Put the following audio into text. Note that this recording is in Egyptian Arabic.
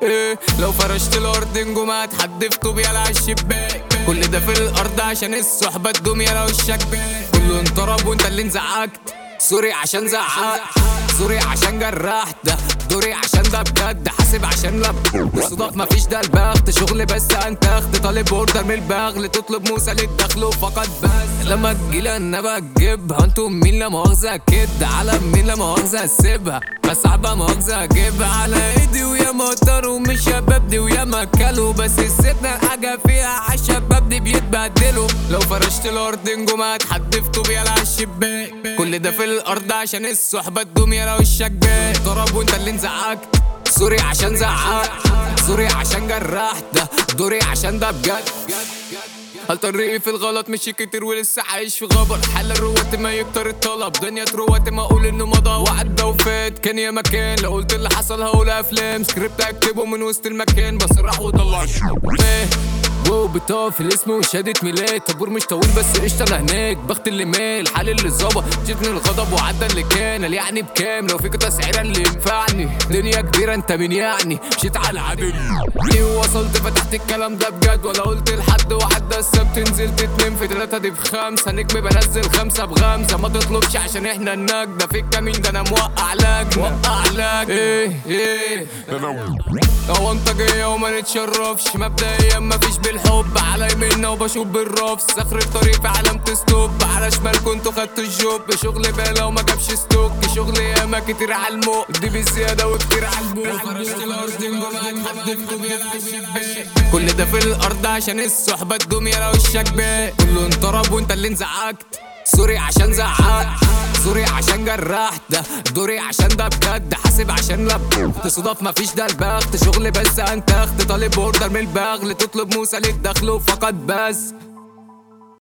ايه لو فرشت الارض نجومات حد في طوب يلا عالشباك كل ده في الارض عشان الصحبه تدوم يلا وشك باك كله انطرب وانت اللي انزعجت سوري عشان زعقت سوري عشان جرحت ده دوري عشان ده بجد حاسب عشان لب الصداق مفيش ده البخت شغل بس انتخت طالب اوردر من البغل تطلب موسى للدخل وفقط بس لما تجيلي انا بجيبها انتوا مين لا مؤاخذة كد على مين لا مؤاخذة اسيبها بس صعبة مؤاخذة اجيبها على ايدي ويا مقدر ومش شباب دي ويا مكلوا بس السيبنا حاجة فيها عالشباب دي بيتبهدلوا لو فرشت الارض نجومات حد في طوب يلا عالشباك كل ده في الارض عشان الصحبة تدوم يلا وشك باك ضرب وانت اللي انزعجت سوري عشان زعقت سوري عشان جرحت ده دوري عشان ده بجد هل طريقي في الغلط مش كتير ولسه عايش في غبر حل الروات ما يكتر الطلب دنيا تروات ما اقول انه مضى وعدى وفات كان يا مكان لو قلت اللي حصل هقول افلام سكريبت اكتبه من وسط المكان بس راح وطلع ايه واو بطاقة في الاسم وشهادة ميلاد طابور مش طويل بس قشطة انا هناك بخت اللي مال حال اللي ظبط جيتني الغضب وعدى اللي كان قال يعني بكام لو فيك تسعيرة اللي ينفعني دنيا كبيرة انت مين يعني مشيت على عدل وصلت فتحت الكلام ده بجد ولا قلت لحد وعدى السبت نزلت اتنين في تلاتة دي بخمسة نجم بنزل خمسة بغمسة ما تطلبش عشان احنا النجدة في الكمين ده انا موقع لجنة موقع لجنة ايه ايه لو انت جاية وما نتشرفش مبدئيا مفيش بالحب على يميننا وبشوف بالرفس اخر الطريق في علامة ستوب على شمال كنتوا خدتوا الجوب شغل بالا وما جابش ستوك شغل ياما كتير على الموق دي بالزيادة وكتير على البوق فرشت الارض نجومات حد في طوب يلا عالشباك كل ده في الارض عشان الصحبة تدوم يلا وشك باك كله انطرب وانت اللي انزعجت سوري عشان زعقت سوري عشان جرحت ده دوري عشان ده بجد حاسب عشان لب تصدف مفيش ده البخت شغل بس انتخت طالب اوردر من البغل تطلب موسى للدخل وفقط بس